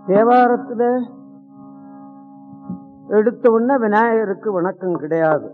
தேவாரத்துல எடுத்த உடனே விநாயகருக்கு வணக்கம் கிடையாது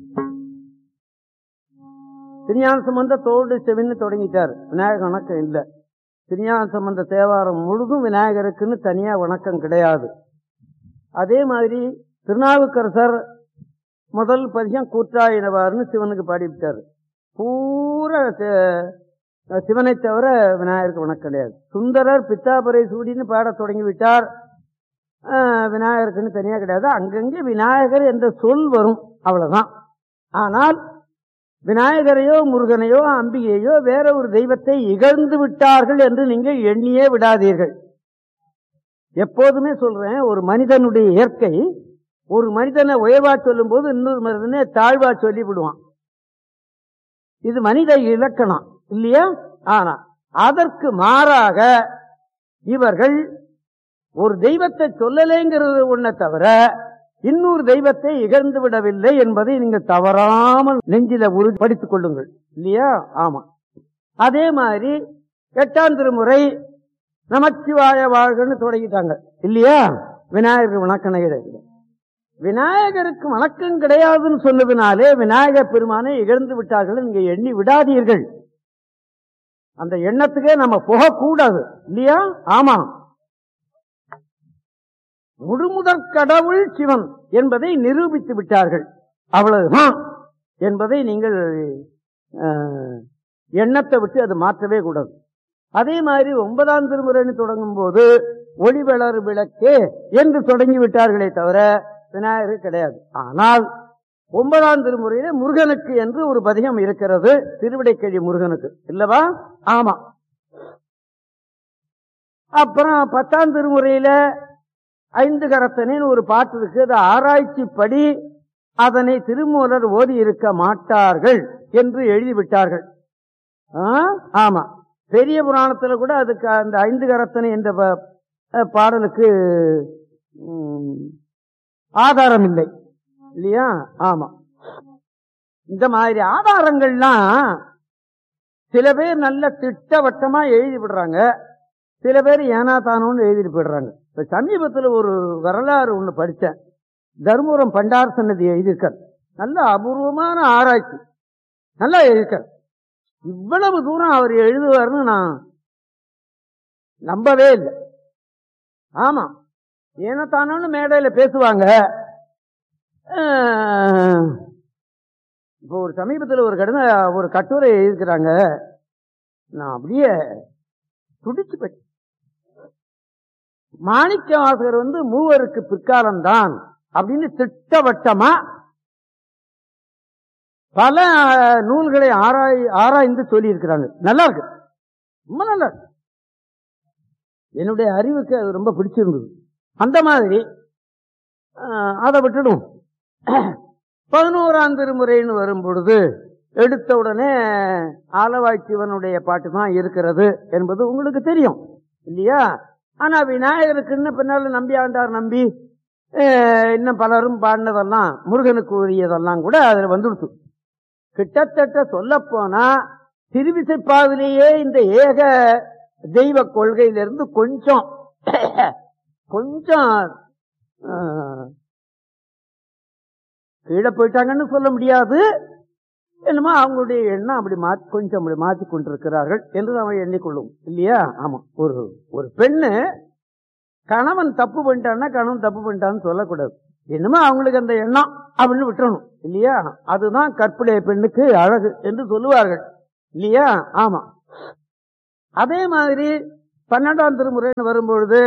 திருஞான சம்பந்த தோடு செவின்னு தொடங்கிட்டார் விநாயகர் வணக்கம் இல்ல திருஞான சம்பந்த தேவாரம் முழுதும் விநாயகருக்குன்னு தனியா வணக்கம் கிடையாது அதே மாதிரி திருநாவுக்கரசர் முதல் பதியம் கூற்றாயினவார்னு சிவனுக்கு பாடிவிட்டார் பூரா சி- சிவனை தவிர விநாயகருக்கு வணக்கம் கிடையாது சுந்தரர் பித்தாபரை சூடின்னு பாடத் தொடங்கி விட்டார் ஆஹ், விநாயகருக்குன்னு தனியா கிடையாது அங்கங்கே விநாயகர் என்ற சொல் வரும் அவ்வளவுதான் ஆனால் விநாயகரையோ முருகனையோ அம்பிகையோ வேற ஒரு தெய்வத்தை இகழ்ந்து விட்டார்கள் என்று நீங்கள் எண்ணியே விடாதீர்கள் எப்போதுமே சொல்றேன் ஒரு மனிதனுடைய இயற்கை ஒரு மனிதனை உயர்வா சொல்லும் போது இன்னொரு மனிதனை தாழ்வா சொல்லி விடுவான் இது மனித இலக்கணம் இல்லையா ஆனா அதற்கு மாறாக இவர்கள் ஒரு தெய்வத்தை சொல்லலைங்கிறது ஒன்ன தவிர இன்னொரு தெய்வத்தை இகழ்ந்து விடவில்லை என்பதை நீங்கள் தவறாமல் நெஞ்சில உறுதி படித்துக் கொள்ளுங்கள் இல்லையா ஆமா அதே மாதிரி எட்டாம் திருமுறை நமச்சிவாய வாழ்கன்னு தொடங்கிட்டாங்க இல்லையா விநாயகர் வணக்கம் கிடையாது விநாயகருக்கு வணக்கம் கிடையாதுன்னு சொன்னதுனாலே விநாயகர் பெருமானை இகழ்ந்து விட்டார்கள் நீங்க எண்ணி விடாதீர்கள் அந்த எண்ணத்துக்கே நம்ம போகக்கூடாது இல்லையா ஆமா முழுமுதற் கடவுள் சிவன் என்பதை நிரூபித்து விட்டார்கள் அவ்வளவுதான் என்பதை நீங்கள் அஹ், எண்ணத்தை விட்டு அது மாற்றவே கூடாது அதே மாதிரி ஒன்பதாம் திருமுறைன்னு தொடங்கும் போது ஒளிவளர் விளக்கே என்று தொடங்கி விட்டார்களே தவிர விநாயகர் கிடையாது ஆனால் ஒன்பதாம் திருமுறையில முருகனுக்கு என்று ஒரு பதிகம் இருக்கிறது திருவிடைக்கழி முருகனுக்கு இல்லவா ஆமா அப்புறம் பத்தாம் திருமுறையில ஐந்து கரத்தனின்னு ஒரு பாட்டு இருக்கு அது ஆராய்ச்சிப்படி அதனை திருமூலர் ஓதி இருக்க மாட்டார்கள் என்று எழுதிவிட்டார்கள் ஆ? ஆமா பெரிய புராணத்துல கூட அதுக்கு அந்த ஐந்து கரத்தனை என்ற ப- அஹ் பாடலுக்கு ம், ஆதாரம் இல்லை இல்லையா ஆமா இந்த மாதிரி ஆதாரங்கள்லாம் சில பேர் நல்ல திட்டவட்டமா எழுதி விடுறாங்க சில பேர் ஏனா தானோன்னு எழுதிட்டு போயிடுறாங்க இப்ப சமீபத்துல ஒரு வரலாறு ஒண்ணு படிச்சேன் தர்மபுரம் பண்டார் சன்னதி எழுதியிருக்கார் நல்ல அபூர்வமான ஆராய்ச்சி நல்லா எழுதியிருக்கார் இவ்வளவு தூரம் அவர் எழுதுவார்னு நான் நம்பவே இல்லை ஆமா ஏனத்தானோன்னு மேடையில பேசுவாங்க அஹ், இப்போ ஒரு சமீபத்தில் ஒரு கடந்த ஒரு கட்டுரை எழுதிக்கிறாங்க நான் அப்படியே துடிச்சு போயிட்டேன் மாணிக்க வாசகர் வந்து மூவருக்கு பிற்காலம்தான் அப்படின்னு திட்டவட்டமா பல நூல்களை ஆராய் ஆராய்ந்து சொல்லி இருக்கிறாங்க நல்லா இருக்கு ரொம்ப நல்லா இருக்கு என்னுடைய அறிவுக்கு அது ரொம்ப பிடிச்சிருந்தது அந்த மாதிரி ஆஹ், அதை விட்டுடும் பதினோராம் திருமுறைன்னு வரும் பொழுது எடுத்த உடனே ஆலவாய் சிவனுடைய பாட்டு தான் இருக்கிறது என்பது உங்களுக்கு தெரியும் இல்லையா ஆனா விநாயகருக்குன்னு பின்னால நம்பி ஆண்டார் நம்பி அஹ், இன்னும் பலரும் பாடினதெல்லாம் முருகனுக்கு உரியதெல்லாம் கூட அதுல வந்துடுச்சு கிட்டத்தட்ட சொல்ல போனா திருவிசைப்பாவிலேயே இந்த ஏக தெய்வ கொள்கையிலிருந்து கொஞ்சம் கொஞ்சம் அஹ், கீழே போயிட்டாங்கன்னு சொல்ல முடியாது என்னமோ அவங்களுடைய எண்ணம் அப்படி மாத்தி கொஞ்சம் அப்படி மாற்றி கொண்டிருக்கிறார்கள் என்று நாம் எண்ணிக்கொள்ளும் இல்லையா ஆமா ஒரு ஒரு பெண்ணு கணவன் தப்பு பண்ணிட்டான்னா கணவன் தப்பு பண்ணிட்டான்னு சொல்லக்கூடாது என்னமோ அவங்களுக்கு அந்த எண்ணம் அப்படின்னு விட்டுறணும் இல்லையா அதுதான் கற்புடைய பெண்ணுக்கு அழகு என்று சொல்லுவார்கள் இல்லையா ஆமா அதே மாதிரி பன்னெண்டாம் திருமுறைன்னு வரும்பொழுது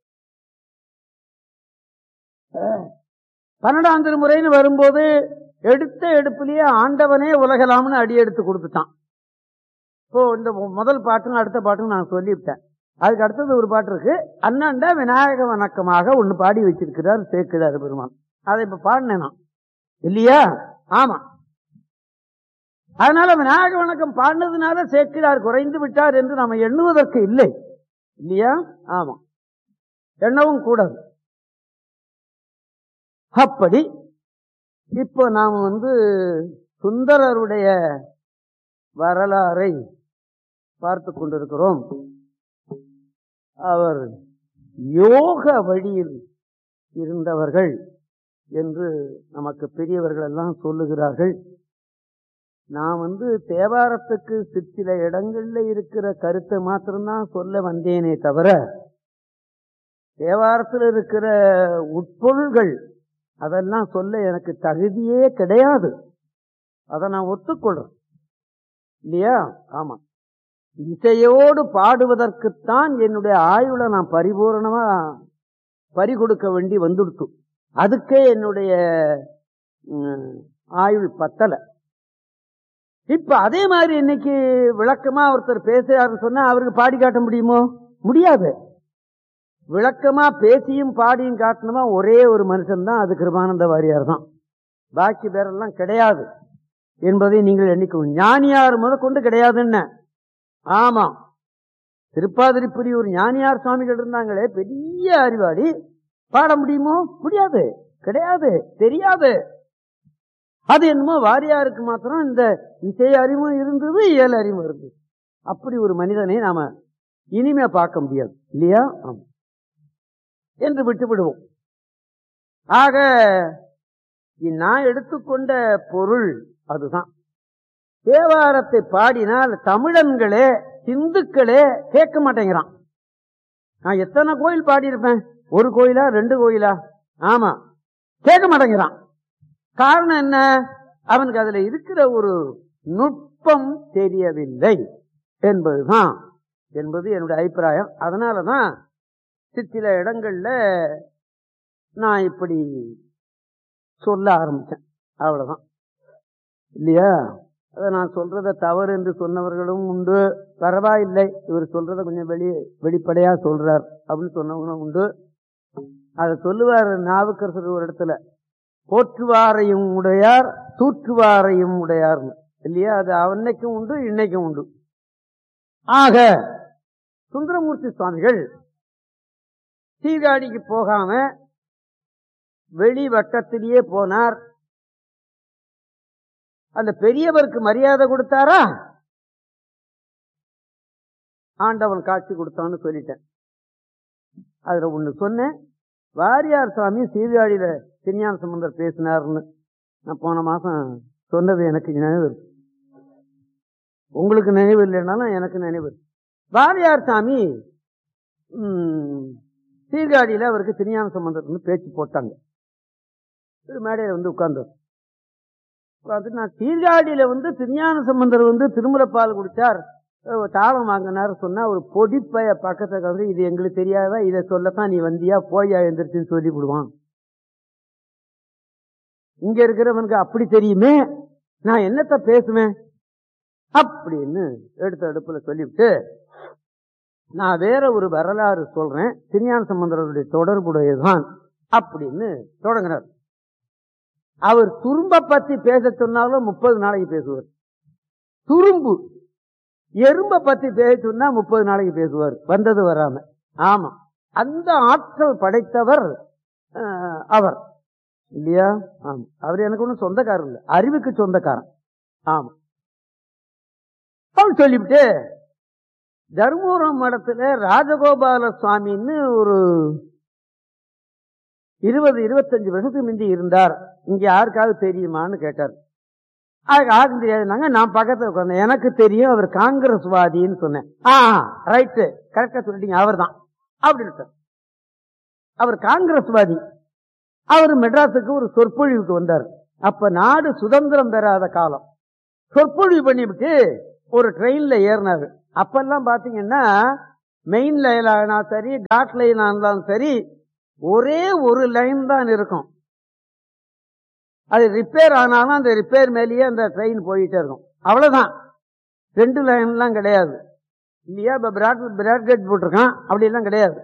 அஹ், பன்னெண்டாம் திருமுறைன்னு வரும்போது எடுத்த எடுப்பிலேயே ஆண்டவனே உலகலாம்னு அடி எடுத்து கொடுத்துட்டான் இப்போ இந்த முதல் பாட்டும் அடுத்த பாட்டும் நான் சொல்லிவிட்டேன் அதுக்கு அடுத்தது ஒரு பாட்டு இருக்கு அண்ணாண்ட விநாயக வணக்கமாக ஒன்னு பாடி வச்சிருக்கிறார் சேக்கிழார் பெருமான் அதை இப்ப பாடினேன் நான் இல்லையா ஆமா அதனால விநாயக வணக்கம் பாடினதுனால சேக்கிழார் குறைந்து விட்டார் என்று நாம எண்ணுவதற்கு இல்லை இல்லையா ஆமா எண்ணவும் கூடாது அப்படி இப்போ நாம் வந்து சுந்தரருடைய வரலாறை பார்த்து கொண்டிருக்கிறோம் அவர் யோக வழியில் இருந்தவர்கள் என்று நமக்கு பெரியவர்கள் எல்லாம் சொல்லுகிறார்கள் நான் வந்து தேவாரத்துக்கு சிற்சில இடங்கள்ல இருக்கிற கருத்தை மாத்திரம்தான் சொல்ல வந்தேனே தவிர தேவாரத்தில் இருக்கிற உட்பொருள்கள் அதெல்லாம் சொல்ல எனக்கு தகுதியே கிடையாது அதை நான் ஒத்துக்கொள்றேன் இல்லையா ஆமா இசையோடு பாடுவதற்குத்தான் என்னுடைய ஆயுளை நான் பரிபூர்ணமா பறி கொடுக்க வேண்டி வந்துடுத்து அதுக்கே என்னுடைய ம், ஆயுள் பத்தல இப்ப அதே மாதிரி இன்னைக்கு விளக்கமா ஒருத்தர் பேசுறாருன்னு சொன்னா அவருக்கு பாடி காட்ட முடியுமோ முடியாது விளக்கமா பேசியும் பாடியும் காட்டணுமா ஒரே ஒரு மனுஷன் தான் அது கிருபானந்த வாரியார் தான் பாக்கி பேரெல்லாம் கிடையாது என்பதை நீங்கள் எண்ணிக்கணும் ஞானியார் முதற்கொண்டு கிடையாதுன்னு ஆமா திருப்பாதிரிப்புரியூர் ஞானியார் சுவாமிகள் இருந்தாங்களே பெரிய அறிவாளி பாட முடியுமோ முடியாது கிடையாது தெரியாது அது என்னமோ வாரியாருக்கு மாத்திரம் இந்த இசை அறிவும் இருந்தது இயல் அறிவும் இருந்தது அப்படி ஒரு மனிதனை நாம இனிமே பார்க்க முடியாது இல்லையா ஆமா. என்று விட்டு விடுவோம் ஆக நான் எடுத்துக்கொண்ட பொருள் அதுதான் தேவாரத்தை பாடினால் தமிழன்களே இந்துக்களே கேட்க மாட்டேங்கிறான் நான் எத்தனை கோயில் பாடியிருப்பேன் ஒரு கோயிலா ரெண்டு கோயிலா ஆமா கேட்க மாட்டேங்கிறான் காரணம் என்ன அவனுக்கு அதுல இருக்கிற ஒரு நுட்பம் தெரியவில்லை என்பதுதான் என்பது என்னுடைய அபிப்பிராயம் அதனாலதான் சில இடங்கள்ல நான் இப்படி சொல்ல ஆரம்பிச்சேன் அவ்வளவுதான் இல்லையா அதை நான் சொல்றத தவறு என்று சொன்னவர்களும் உண்டு பரவாயில்லை இவர் சொல்றத கொஞ்சம் வெளி வெளிப்படையா சொல்றார் அப்படின்னு சொன்னவங்களும் உண்டு அதை சொல்லுவார் நாவுக்கரசர் ஒரு இடத்துல போற்றுவாரையும் உடையார் தூற்றுவாரையும் உடையார்னு இல்லையா அது அன்னைக்கும் உண்டு இன்னைக்கும் உண்டு ஆக சுந்தரமூர்த்தி சுவாமிகள் சீர்காழிக்கு போகாம வெளி வட்டத்திலேயே போனார் அந்த பெரியவருக்கு மரியாதை கொடுத்தாரா ஆண்டவன் காட்சி கொடுத்தான்னு சொல்லிட்டேன் அதுல ஒண்ணு சொன்னேன் வாரியார் சுவாமி சீர்காழியில திருஞான சம்பந்தர் பேசினார்னு நான் போன மாசம் சொன்னது எனக்கு நினைவு இருக்கு. உங்களுக்கு நினைவு இல்லைன்னாலும் எனக்கு நினைவு இருக்கு. வாரியார் சாமி ம், சீர்காழியில அவருக்கு திருஞான சம்பந்தர்னு பேச்சு போட்டாங்க ஒரு மேடையில வந்து உட்கார்ந்தார் உட்கார்ந்து நான் சீர்காழியில வந்து திருஞான சம்பந்தர் வந்து திருமுலப்பால் குடிச்சார் அஹ் தாளம் வாங்கினார் சொன்னா ஒரு பொடிப்பைய பக்கத்துல வந்து இது எங்களுக்கு தெரியாதா இதை சொல்லத்தான் நீ வந்தியா போயா எந்திரிச்சுன்னு சொல்லி விடுவான் இங்க இருக்கிறவனுக்கு அப்படி தெரியுமே நான் என்னத்த பேசுவேன் அப்படின்னு எடுத்த அடுப்புல சொல்லிவிட்டு நான் வேற ஒரு வரலாறு சொல்றேன் திருஞான சம்பந்தருடைய தொடர்புடையதுதான் அப்படின்னு தொடங்கினார் அவர் துரும்ப பத்தி பேச சொன்னாலும் முப்பது நாளைக்கு பேசுவார் துரும்பு எறும்ப பத்தி பேச சொன்னா முப்பது நாளைக்கு பேசுவார் வந்தது வராம ஆமா அந்த ஆற்றல் படைத்தவர் அஹ், அவர் இல்லையா ஆமா அவர் எனக்கு ஒன்றும் சொந்தக்காரர் இல்லை அறிவுக்கு சொந்தக்காரன் ஆமா அவர் சொல்லிவிட்டு தர்மபுரம் மடத்துல ராஜகோபால சுவாமின்னு ஒரு இருபது இருபத்தஞ்சு வருஷத்துக்கு முந்தி இருந்தார் இங்க யாருக்காவது தெரியுமான்னு கேட்டார் அதுக்கு யாருக்கும் தெரியாதுனாங்க நான் பக்கத்துல உட்கார்ந்தேன் எனக்கு தெரியும் அவர் காங்கிரஸ்வாதின்னு சொன்னேன் ஆ ரைட்டு கரெக்டா சொல்லிட்டீங்க அவர் தான் அப்படின்னு அவர் காங்கிரஸ்வாதி அவர் மெட்ராஸுக்கு ஒரு சொற்பொழிவுக்கு வந்தார் அப்ப நாடு சுதந்திரம் பெறாத காலம் சொற்பொழிவு பண்ணிவிட்டு ஒரு ட்ரெயின்ல ஏறினாரு அப்பெல்லாம் பாத்தீங்கன்னா மெயின் லைன் ஆனா சரி டாட் லைன் ஆனாலும் சரி ஒரே ஒரு லைன் தான் இருக்கும் அது ரிப்பேர் ஆனாலும் அந்த ரிப்பேர் மேலேயே அந்த ட்ரெயின் போயிட்டே இருக்கும் அவ்வளவுதான் ரெண்டு லைன்லாம் கிடையாது இல்லையா இப்ப பிராட் பிராட்கேட் போட்டிருக்கான் அப்படி எல்லாம் கிடையாது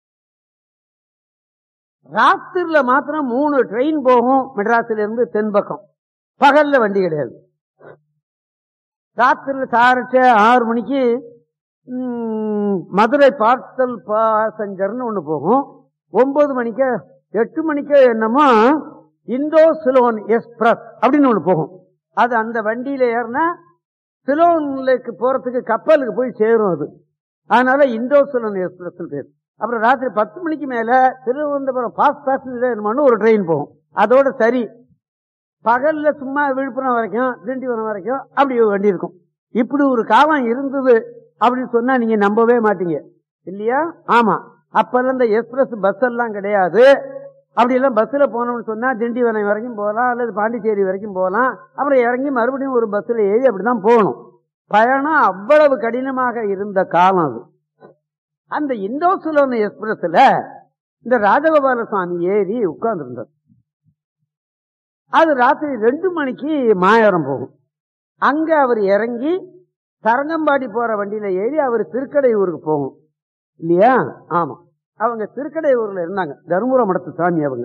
ராத்திரில மாத்திரம் மூணு ட்ரெயின் போகும் மெட்ராஸ்ல இருந்து தென்பக்கம் பகல்ல வண்டி கிடையாது ராத்திரில சாரட்ச ஆறு மணிக்கு ம், மதுரை பார்சல் பாசஞ்சர்னு ஒண்ணு போகும் ஒன்பது மணிக்கு எட்டு மணிக்கு என்னமோ இந்தோ சிலோன் எக்ஸ்பிரஸ் அப்படின்னு ஒண்ணு போகும் அது அந்த வண்டியில ஏறினா சிலோனுக்கு போறதுக்கு கப்பலுக்கு போய் சேரும் அது அதனால இந்தோ சிலோன் எக்ஸ்பிரஸ் பேர் அப்புறம் ராத்திரி பத்து மணிக்கு மேல திருவனந்தபுரம் ஃபாஸ்ட் பேசஞ்சர் ஒரு ட்ரெயின் போகும் அதோட சரி பகல்ல சும்மா விழுப்புரம் வரைக்கும் திண்டிவனம் வரைக்கும் அப்படி வண்டி இருக்கும் இப்படி ஒரு காலம் இருந்தது அப்படின்னு சொன்னா நீங்க நம்பவே மாட்டீங்க இல்லையா ஆமா அப்பெல்லாம் இந்த எக்ஸ்பிரஸ் பஸ் எல்லாம் கிடையாது அப்படி எல்லாம் பஸ்ல போனோம்னு சொன்னா திண்டிவனம் வரைக்கும் போகலாம் அல்லது பாண்டிச்சேரி வரைக்கும் போகலாம் அப்புறம் இறங்கி மறுபடியும் ஒரு பஸ்ல ஏறி அப்படிதான் போகணும் பயணம் அவ்வளவு கடினமாக இருந்த காலம் அது அந்த இந்தோசுலோன் எக்ஸ்பிரஸ்ல இந்த ராஜகோபால சுவாமி ஏறி உட்கார்ந்து இருந்தார் அது ராத்திரி ரெண்டு மணிக்கு மாயாரம் போகும் அங்க அவர் இறங்கி தரங்கம்பாடி போற வண்டியில ஏறி அவர் திருக்கடை ஊருக்கு போகும் இல்லையா ஆமா அவங்க திருக்கடை ஊர்ல இருந்தாங்க தருமபுரம் மடத்து சாமி அவங்க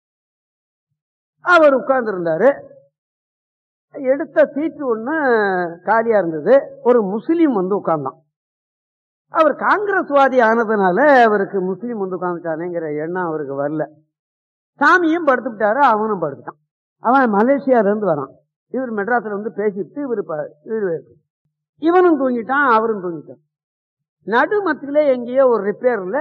அவர் உட்கார்ந்து இருந்தாரு எடுத்த சீட்டு ஒண்ணு காலியா இருந்தது ஒரு முஸ்லீம் வந்து உட்கார்ந்தான் அவர் காங்கிரஸ்வாதி ஆனதுனால அவருக்கு முஸ்லீம் வந்து உட்காந்துட்டானேங்கிற எண்ணம் அவருக்கு வரல சாமியும் படுத்துட்டாரு அவனும் படுத்துட்டான் அவன் மலேசியால இருந்து வரான் இவர் மெட்ராஸ்ல வந்து பேசிட்டு இவர் இவர் இவனும் தூங்கிட்டான் அவரும் தூங்கிட்டான் நடுமத்தில எங்கேயோ ஒரு ரிப்பேர்ல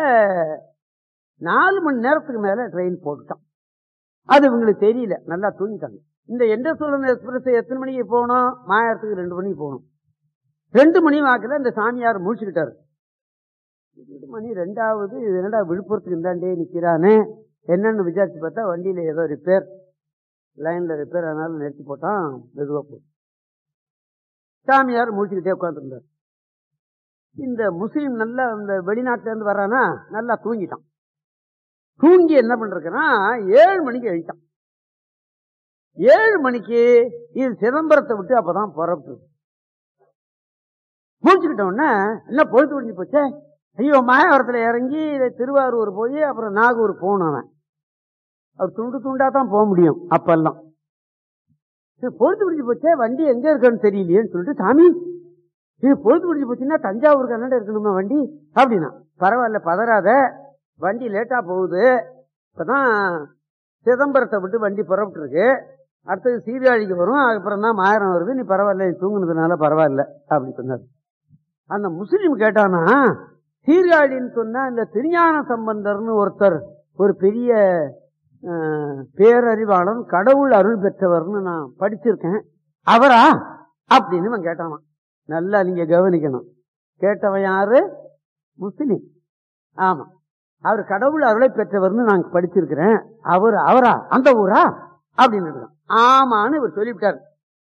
நாலு மணி நேரத்துக்கு மேல ட்ரெயின் போட்டுட்டான் அது இவங்களுக்கு தெரியல நல்லா தூங்கிட்டாங்க இந்த எந்த சூழல் எக்ஸ்பிரஸ் எத்தனை மணிக்கு போகணும் மாயத்துக்கு ரெண்டு மணிக்கு போகணும் ரெண்டு மணி வாக்குல இந்த சாமியார் முடிச்சுக்கிட்டாரு ரெண்டு மணி ரெண்டாவது இது என்னடா விழுப்புரத்துக்கு இந்தாண்டே நிக்கிறானே என்னன்னு விசாரிச்சு பார்த்தா வண்டியில ஏதோ ரிப்பேர் லைன்ல ரிப்பேர் ஆனாலும் நிறுத்தி போட்டான் மெதுவா போட்டு சாமியார் முடிச்சுக்கிட்டே உட்காந்துருந்தார் இந்த முஸ்லீம் நல்லா இந்த வெளிநாட்டுல இருந்து வர்றானா நல்லா தூங்கிட்டான் தூங்கி என்ன பண்றதுன்னா ஏழு மணிக்கு எழுத்தான் ஏழு மணிக்கு இது சிதம்பரத்தை விட்டு அப்பதான் புறப்பட்டு முடிச்சுக்கிட்ட உடனே என்ன பொழுது முடிஞ்சு போச்சே ஐயோ மாயவரத்துல இறங்கி திருவாரூர் போய் அப்புறம் நாகூர் போகணும் அவன் அவர் துண்டு துண்டா தான் போக முடியும் அப்பெல்லாம் சரி, பொழுது முடிஞ்சு போச்சே வண்டி எங்க இருக்குன்னு தெரியலையேன்னு சொல்லிட்டு சாமி இது பொழுது முடிஞ்சு போச்சுன்னா தஞ்சாவூருக்கு அண்ணாண்ட இருக்கணுமா வண்டி அப்படின்னா பரவாயில்ல பதறாத வண்டி லேட்டா போகுது இப்பதான் சிதம்பரத்தை விட்டு வண்டி புறப்பட்டு இருக்கு அடுத்தது சீர்காழிக்கு வரும் அதுக்கப்புறம் தான் மாயிரம் வருது நீ பரவாயில்ல நீ தூங்குனதுனால பரவாயில்ல அப்படின்னு சொன்னார் அந்த முஸ்லீம் கேட்டானா சீர்காழின்னு சொன்னா இந்த திருஞான சம்பந்தர்னு ஒருத்தர் ஒரு பெரிய அஹ், பேரறிவாளன் கடவுள் அருள் பெற்றவர்னு நான் படிச்சிருக்கேன் அவரா அப்படின்னு இவன் கேட்டானான் நல்லா நீங்க கவனிக்கணும் கேட்டவன் யாரு முஸ்லிம் ஆமா அவர் கடவுள் அருளை பெற்றவர்னு நான் படிச்சிருக்கிறேன் அவர் அவரா அந்த ஊரா அப்படின்னு இருக்கான். ஆமான்னு இவர் சொல்லிவிட்டார்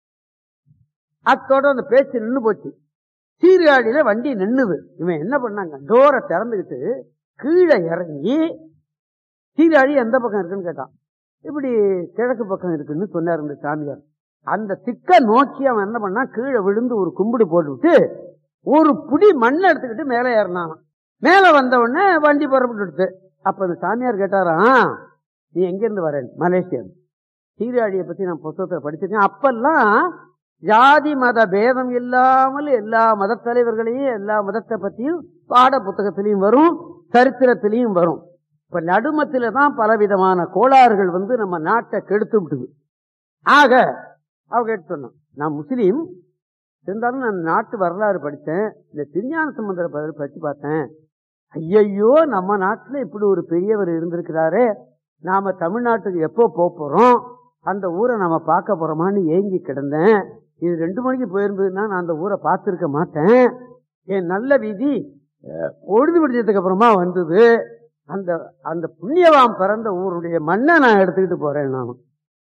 அத்தோட அந்த பேச்சு நின்னு போச்சு சீர்காழியில வண்டி நின்னுது இவன் என்ன பண்ணாங்க டோரை திறந்துக்கிட்டு கீழே இறங்கி சீர்காழி எந்த பக்கம் இருக்குன்னு கேட்டான் இப்படி கிழக்கு பக்கம் இருக்குன்னு சொன்னார் இந்த சாமியார் அந்த திக்க நோக்கி அவன் என்ன பண்ணா கீழே விழுந்து ஒரு கும்பிடு போட்டுவிட்டு ஒரு புடி மண்ணை எடுத்துக்கிட்டு மேலே ஏறினான் மேல வந்த உடனே வண்டி புறப்பட்டு அப்ப அந்த சாமியார் கேட்டாராம் நீ எங்க இருந்து வரேன் மலேசியா சீர்காழியை பத்தி நான் புத்தகத்துல படிச்சிருக்கேன் அப்பெல்லாம் ஜாதி மத பேதம் இல்லாமல் எல்லா மத தலைவர்களையும் எல்லா மதத்தை பத்தியும் பாட புத்தகத்திலையும் வரும் சரித்திரத்திலையும் வரும் இப்ப நடுமத்தில தான் பலவிதமான கோளாறுகள் வந்து நம்ம நாட்டை கெடுத்து விட்டுது ஆக அவ கேட்டு சொன்னான் நான் முஸ்லீம் இருந்தாலும் நான் நாட்டு வரலாறு படித்தேன் இந்த திருஞான சம்பந்தரை ப- படிச்சு பார்த்தேன் ஐயையோ நம்ம நாட்டுல இப்படி ஒரு பெரியவர் இருந்திருக்கிறாரே நாம தமிழ்நாட்டுக்கு எப்போ போப் போறோம் அந்த ஊரை நாம பார்க்க போறோமான்னு ஏங்கி கிடந்தேன் இது ரெண்டு மணிக்கு போயிருந்ததுன்னா நான் அந்த ஊரை பார்த்திருக்க மாட்டேன் என் நல்ல வீதி அஹ், பொழுது விடிஞ்சதுக்கு அப்புறமா வந்தது அந்த அந்த புண்ணியவான் பிறந்த ஊருடைய மண்ணை நான் எடுத்துக்கிட்டு போறேன் நான்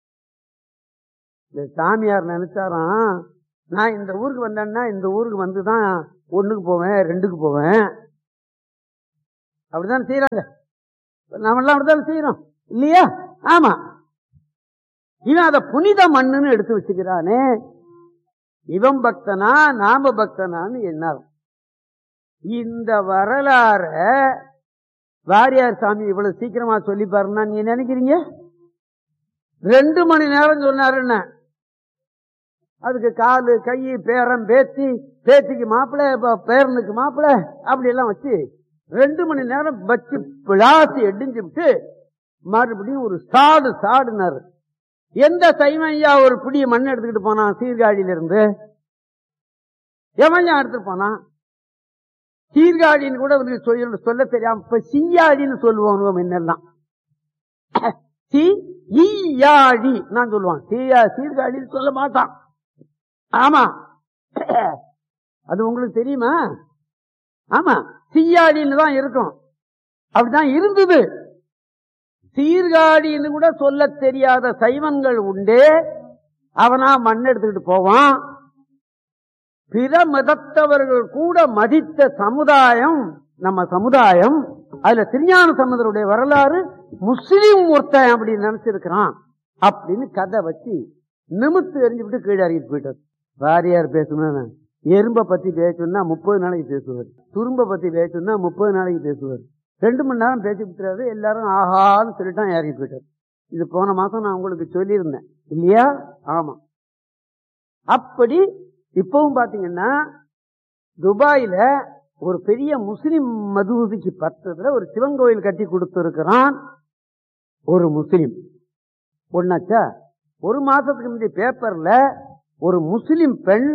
இந்த சாமியார் நினைச்சாராம் நான் இந்த ஊருக்கு வந்தேன்னா இந்த ஊருக்கு வந்து தான் ஒண்ணுக்கு போவேன் ரெண்டுக்கு போவேன் அப்படிதான் செய்யறாங்க நாமெல்லாம் அப்படிதான் செய்யறோம் இல்லையா ஆமா இவன் அத புனித மண்ணுன்னு எடுத்து வச்சுக்கிறானே இவன் பக்தனா நாம பக்தனான்னு எண்ணாரும் இந்த வரலாற வாரியார் சாமி இவ்வளவு சீக்கிரமா சொல்லிப்பாருன்னா நீங்க நினைக்கிறீங்க ரெண்டு மணி நேரம் சொன்னாருன்னு அதுக்கு காலு கை பேரன் பேத்தி பேத்திக்கு மாப்பிள்ளை ப- பேரனுக்கு மாப்பிள்ளை அப்படி எல்லாம் வச்சு ரெண்டு மணி நேரம் வச்சு பிளாசி எடிஞ்சு விட்டு மறுபடியும் ஒரு சாடு சாடுனாரு எந்த சைமையா ஒரு பிடி மண் எடுத்துக்கிட்டு போனான் சீர்காழியில இருந்து எவன் எடுத்துட்டு போனான் சீர்காழின்னு கூட வந்து சொல்ல சொல்ல தெரியாம இப்ப சீயாழின்னு சொல்லுவோம் என்னெல்லாம் சி ஈயாழி நான் சொல்லுவான் சீயா சீர்காழின்னு சொல்ல மாட்டான் ஆமா அது உங்களுக்கு தெரியுமா ஆமா சீயாழின்னு தான் இருக்கும் அப்படிதான் இருந்தது சீர்காழின்னு கூட சொல்ல தெரியாத சைவன்கள் உண்டே அவனா மண் எடுத்துக்கிட்டு போவான் பிற மதத்தவர்கள் கூட மதித்த சமுதாயம் நம்ம சமுதாயம் அதுல திருஞான சமுதருடைய வரலாறு முஸ்லீம் ஒருத்தன் அப்படி நினைச்சிருக்கிறான் அப்படின்னு கதை வச்சு நிமித்து எரிஞ்சுவிட்டு கீழே இறங்கிட்டு போயிட்டார் வாரியார் பேசணும்னா எறும்ப பத்தி பேசணும்னா முப்பது நாளைக்கு பேசுவார் துரும்ப பத்தி பேசணும்னா முப்பது நாளைக்கு பேசுவார் ரெண்டு மணி நேரம் பேசி விட்டுறாரு எல்லாரும் ஆஹான்னு சொல்லிட்டான் இறங்கிட்டு போயிட்டார் இது போன மாசம் நான் உங்களுக்கு சொல்லியிருந்தேன் இல்லையா ஆமா அப்படி இப்பவும் பாத்தீங்கன்னா துபாயில ஒரு பெரிய முஸ்லிம் மதுவுதிக்கு பக்கத்துல ஒரு சிவன் கோயில் கட்டி கொடுத்திருக்கிறான் ஒரு முஸ்லிம் ஒன்னாச்சா ஒரு மாசத்துக்கு முந்தைய பேப்பர்ல ஒரு முஸ்லிம் பெண்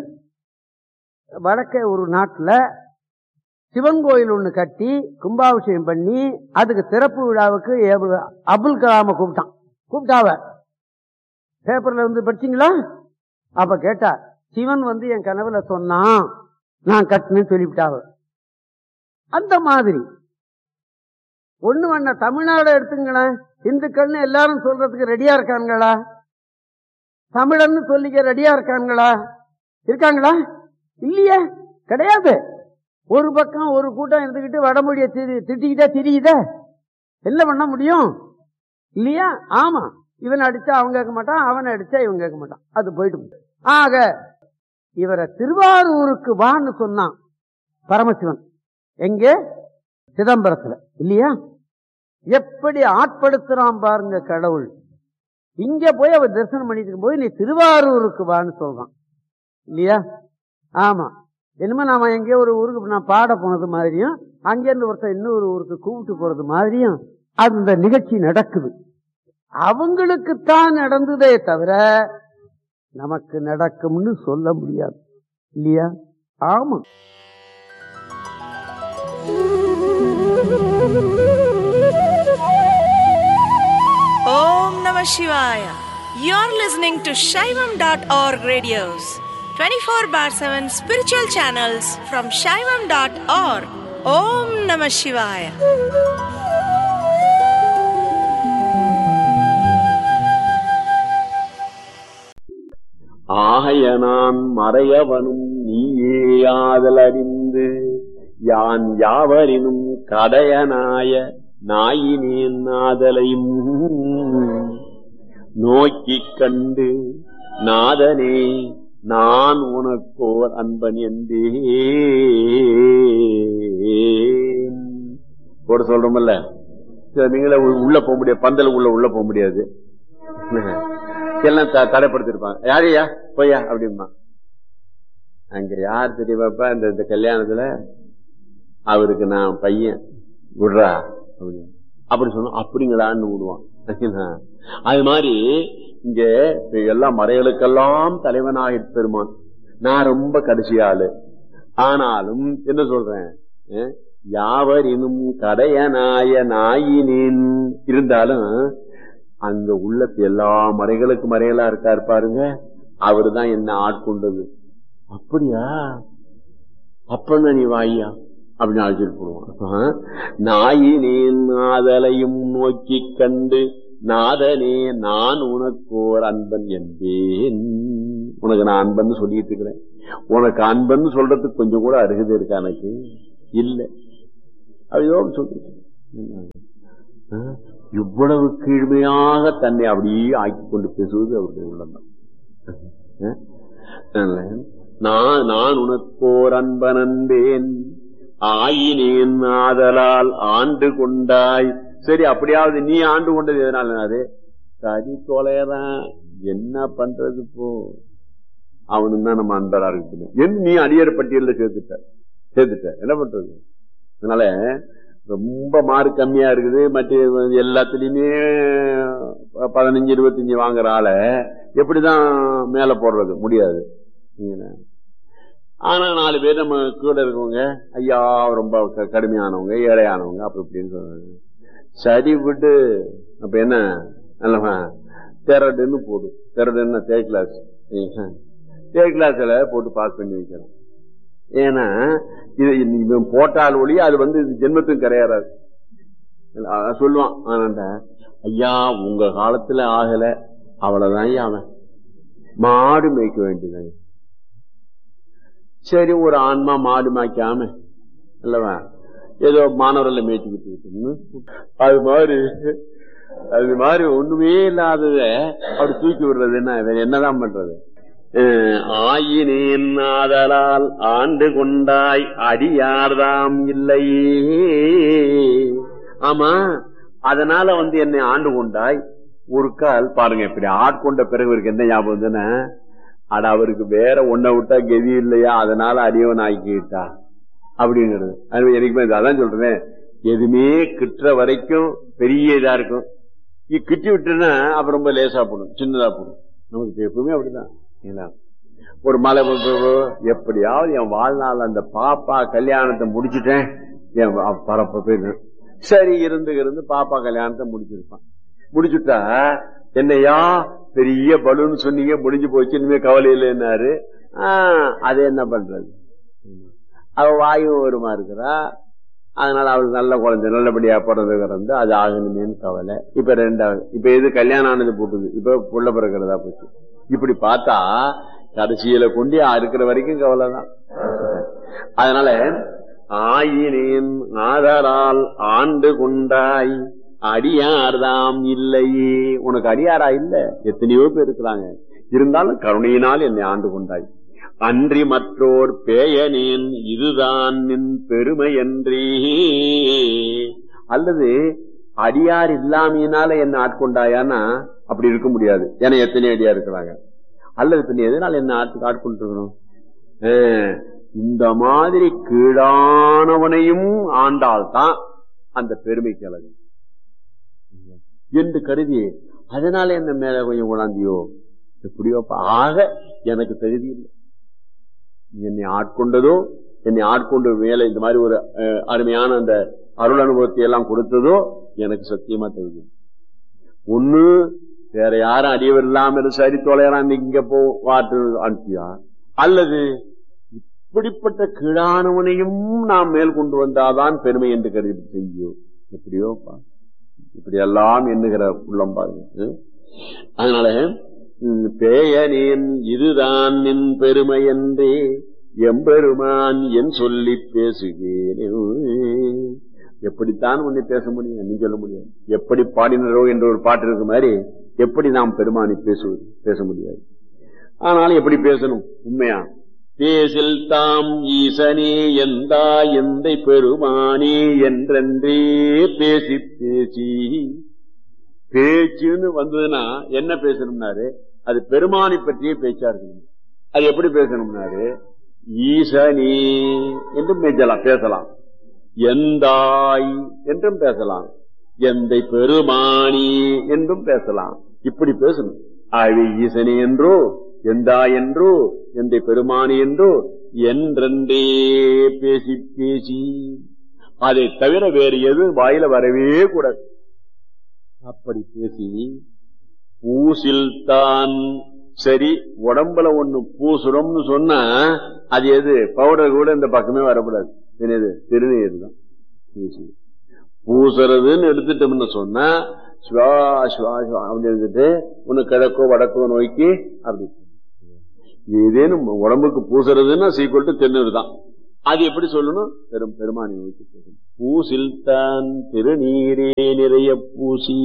வடக்கே ஒரு நாட்டுல சிவன் கோயில் ஒண்ணு கட்டி கும்பாபிஷேகம் பண்ணி அதுக்கு திறப்பு விழாவுக்கு ஏபு- அபுல் கலாம கூப்பிட்டான் கூப்பிட்டாவ பேப்பர்ல வந்து படிச்சீங்களா அப்ப கேட்டா சிவன் வந்து என் கனவுல சொன்னான் நான் கட்டினேன்னு சொல்லிவிட்டாவ அந்த மாதிரி ஒண்ணு வேணா தமிழ்நாடு எடுத்துங்களேன் இந்துக்கள்னு எல்லாரும் சொல்றதுக்கு ரெடியா இருக்காங்களா தமிழன்னு சொல்லிக்க ரெடியா இருக்காங்களா இருக்காங்களா இல்லையே கிடையாது ஒரு பக்கம் ஒரு கூட்டம் இருந்துகிட்டு வடமொழியை திரி- திட்டிக்கிட்டே திரியுதே என்ன பண்ண முடியும் இல்லையா ஆமா இவன் அடிச்சா அவன் கேட்க மாட்டான் அவன் அடிச்சா இவன் கேட்க மாட்டான் அது போயிட்டு போகுது. ஆக இவரை திருவாரூருக்கு வான்னு சொன்னான் பரமசிவன் எங்கே சிதம்பரத்துல இல்லையா எப்படி ஆட்படுத்துறான் பாருங்க கடவுள் இங்க போய் அவர் தரிசனம் பண்ணிட்டு இருக்கும்போது நீ திருவாரூருக்கு வான்னு சொல்றான் இல்லையா ஆமா என்னமோ நாம எங்கேயோ ஒரு ஊருக்கு நான் பாட போனது மாதிரியும் அங்கிருந்து ஒருத்தர் இன்னொரு ஊருக்கு கூப்பிட்டு போறது மாதிரியும் அந்த நிகழ்ச்சி நடக்குது அவங்களுக்குத்தான் நடந்ததே தவிர நமக்கு நடக்கும்னு சொல்ல முடியாது இல்லையா ஆமா Om Namah Shivaya. You're listening to Shaivam.org radios, 24 bar 7 spiritual channels from Shaivam.org. Om Namah Shivaya. ஆய நான் மறையவனும் நீயேயாதல் அறிந்து யான் யாவரினும் கடையனாய நாயினேன் நாதலையும் நோக்கிக் கண்டு நாதனே நான் உனக்கோர் அன்பன் என்பேன் போட சொல்றோமல்ல சில நீங்களே உள்ள- உள்ள போக முடியாது பந்தல் உள்ள உள்ள போக முடியாது எல்லாம் த- தடைப்படுத்திருப்பாங்க யாரையா போயா அப்படிம்பா அங்க யார் தெரியுமாப்பா இந்த இந்த கல்யாணத்துல அவருக்கு நான் பையன் விடுறா அப்படின்னு அப்படி சொன்னா அப்படிங்களான்னு விடுவான் அது மாதிரி இங்க எல்லா மறைகளுக்கெல்லாம் தலைவனாக பெருமான் நான் ரொம்ப கடைசி ஆளு ஆனாலும் என்ன சொல்றேன் அஹ், யாவரினும் கடையனாய நாயினின் இருந்தாலும் அங்க உள்ள எல்லா மறைகளுக்கு மறைகளா இருக்காரு பாருங்க அவருதான் என்ன ஆட்கொண்டது அப்படியா அப்பன்னா நீ வாய்யா அப்படின்னு அழைச்சிட்டு போடுவான் நாயினேன் நாதலையும் நோக்கி கண்டு நாதனே நான் உனக்கு ஒரு அன்பன் என்பேன் உனக்கு நான் அன்பன் சொல்லிட்டு இருக்கிறேன் உனக்கு அன்பன் சொல்றதுக்கு கொஞ்சம் கூட அருகதை இருக்கா எனக்கு இல்ல ஐயோ சொல்றேன் இவ்வளவு கீழ்மையாக தன்னை அப்படியே ஆக்கி கொண்டு பேசுவது அவருடைய உள்ளம்தான் அஹ்? அதனால, நான் நான் உனக்கோர் அன்பன் அன்பேன் ஆயினேன் ஆதலால் ஆண்டு கொண்டாய் சரி அப்படியாவது நீ ஆண்டு கொண்டது எதனால அது சரி தொலைறான் என்ன பண்றது போ அவனும் தான் நம்ம அன்பரா இருக்கு என் நீ அடியர் பட்டியல்ல சேர்த்துட்ட சேர்த்துட்ட என்ன பண்றது அதனால ரொம்ப மார்க் கம்மியா இருக்குது மற்ற எல்லாத்துலயுமே பதினஞ்சு இருபத்தஞ்சு வாங்குற ஆள எப்படிதான் மேல போடுறது முடியாது ஆனா நாலு பேர் நம்ம கூட இருக்கவங்க ஐயா ரொம்ப க- கடுமையானவங்க ஏழையானவங்க அப்படி இப்படின்னு சொல்றாங்க சரி விட்டு அப்ப என்ன நல்லவா தெரடுன்னு போடு தெரடுன்னு தேர்ட் கிளாஸ் தேர்ட் கிளாஸ்ல போட்டு பாஸ் பண்ணி வைக்கிறோம் ஏன்னா இது இவன் போட்டால் ஒளி அது வந்து இது ஜென்மத்துக்கும் கிடையாது அஹ் சொல்லுவான் ஆனாண்டா ஐயா உங்க காலத்துல ஆகல அவ்வளவுதான் ஐயா அவன் மாடு மேய்க்க வேண்டியது சரி ஒரு ஆன்மா மாடு மேய்க்காம அல்லவா ஏதோ மாணவர்களை மேய்ச்சிக்கிட்டு இருக்குன்னு அது மாதிரி அது மாதிரி ஒண்ணுமே இல்லாதத அப்படி தூக்கி விடுறது என்ன வேற என்னதான் பண்றது அஹ் ஆயினேன் ஆதலால் ஆண்டு கொண்டாய் அடியார்தாம் இல்லையே ஆமா அதனால வந்து என்னை ஆண்டு கொண்டாய் ஒரு கால் பாருங்க இப்படி ஆட்கொண்ட பிறகு இவருக்கு என்ன ஞாபகம் வந்துன்னா அட அவருக்கு வேற ஒன்ன விட்டா கதி இல்லையா அதனால அடியவன் ஆக்கிட்டா அப்படிங்கிறது அது எனக்குமே இது அதான் சொல்றேன் எதுவுமே கிட்டுற வரைக்கும் பெரிய இதா இருக்கும் இது கிட்டி விட்டுனா அப்புறம் ரொம்ப லேசா போடும் சின்னதா போடும் நமக்கு எப்பவுமே அப்படிதான் இல்லைங்களா? ஒரு மலை ப- ப- ப- எப்படியாவது என் வாழ்நாள் அந்த பாப்பா கல்யாணத்தை முடிச்சிட்டேன் என் வ- பரப்ப போயிரு சரி இருந்து இருந்து பாப்பா கல்யாணத்தை முடிச்சிருப்பான் முடிச்சுட்டா என்னையா பெரிய பலூன் சொன்னீங்க முடிஞ்சு போச்சு இனிமே கவலை இல்லைன்னாரு ஆஹ், அது என்ன பண்றது அவ வாயும் வருமா இருக்கிறா அதனால அவளுக்கு நல்ல குழந்தை நல்லபடியா பிறந்து கிடந்து அது ஆகணுமேன்னு கவலை இப்ப ரெண்டாவது இப்ப எது கல்யாணம் ஆனது போட்டுது இப்ப புள்ள பிறக்கிறதா போச்சு இப்படி பார்த்தா கடைசியில கொண்டு இருக்கிற வரைக்கும் கவலை தான் அதனால ஆயினேன் ஆதரால் ஆண்டு கொண்டாய் அடியார்தாம் இல்லையே உனக்கு அடியாரா இல்ல எத்தனையோ பேர் இருக்கிறாங்க இருந்தாலும் கருணையினால் என்னை ஆண்டு கொண்டாய் அன்றி மற்றோர் பேயனேன் இதுதான் நின் பெருமை என்றே அல்லது அடியார் இல்லாமையினால என்ன ஆட்கொண்டாயான்னா அப்படி இருக்க முடியாது ஏன்னா எத்தனை அடியார் இருக்கிறாங்க அல்லது பின்ன எதனால என்ன ஆட்கு ஆட்கொண்டு இருக்கணும் இந்த மாதிரி கீழானவனையும் ஆண்டால்தான் அந்த பெருமைக்கு அழகு என்று கருதி அதனால என்ன மேல கொஞ்சம் கொண்டாந்தியோ எப்படியோ ஆக எனக்கு தகுதி இல்லை என்னை ஆட்கொண்டதோ என்னை ஆட்கொண்டு மேல இந்த மாதிரி ஒரு அஹ், அருமையான அந்த அருள் அனுபவத்தை எல்லாம் கொடுத்ததோ எனக்கு சத்தியமா தகுதி இல்லை. ஒண்ணு வேற யாரும் அடியவர் இல்லாம இரு, சரி தொலைறான் இங்க போ வாட்டு அனுப்பியா அல்லது இப்படிப்பட்ட கீழானவனையும் நாம் மேல் கொண்டு வந்தாதான் பெருமை என்று கருதி செய்யோ எப்படியோ பா இப்படி எல்லாம் எண்ணுகிற உள்ளம் பாருங்க ம்? அதனால ம், பேயனேன் இதுதான் நின் பெருமை என்றே எம்பெருமான் என் சொல்லி பேசுகிறேன் எப்படித்தான் உன்னை பேச முடியும் நீ சொல்ல முடியாது எப்படி பாடினரோ என்ற ஒரு பாட்டு இருக்கு மாதிரி எப்படி நாம் பெருமானை பேசுவது பேச முடியாது ஆனாலும் எப்படி பேசணும் உண்மையா பேசில் தாம் ஈசனே எந்தா எந்தை பெருமானே என்றென்றே பேசி பேசி பேச்சுன்னு வந்ததுன்னா என்ன பேசணும்னாரு அது பெருமானை பற்றிய பேச்சா இருக்கணும் அது எப்படி பேசணும்னாரு ஈசனே என்றும் பேசலாம் பேசலாம் எந்தாய் என்றும் பேசலாம் எந்தை பெருமானி என்றும் பேசலாம் இப்படி பேசணும் ஆகவே ஈசனே என்றோ எந்தா என்றோ எந்தை பெருமானி என்றோ என்றென்றே பேசி பேசி அதை தவிர வேறு எது வாயில வரவே கூடாது அப்படி பேசி பூசில் தான் சரி உடம்புல ஒண்ணு பூசுறோம்னு சொன்னா அது எது பவுடர் கூட இந்த பக்கமே வரக்கூடாது என்னது திருநீர் தான் பூசி. பூசுறதுன்னு எடுத்துட்டோம்னு சொன்னா சுவா சுவா சுவா அப்படி எடுத்துட்டு ஒண்ணு கிழக்கோ வடக்கோ நோக்கி அப்படி ஏதேனும் உடம்புக்கு பூசுறதுன்னா சீக்கிரம் டு திருநீர் தான் அது எப்படி சொல்லணும் பெரும் பெருமானி நோக்கி சொல்லணும். பூசில் தான் திருநீரே நிறைய பூசி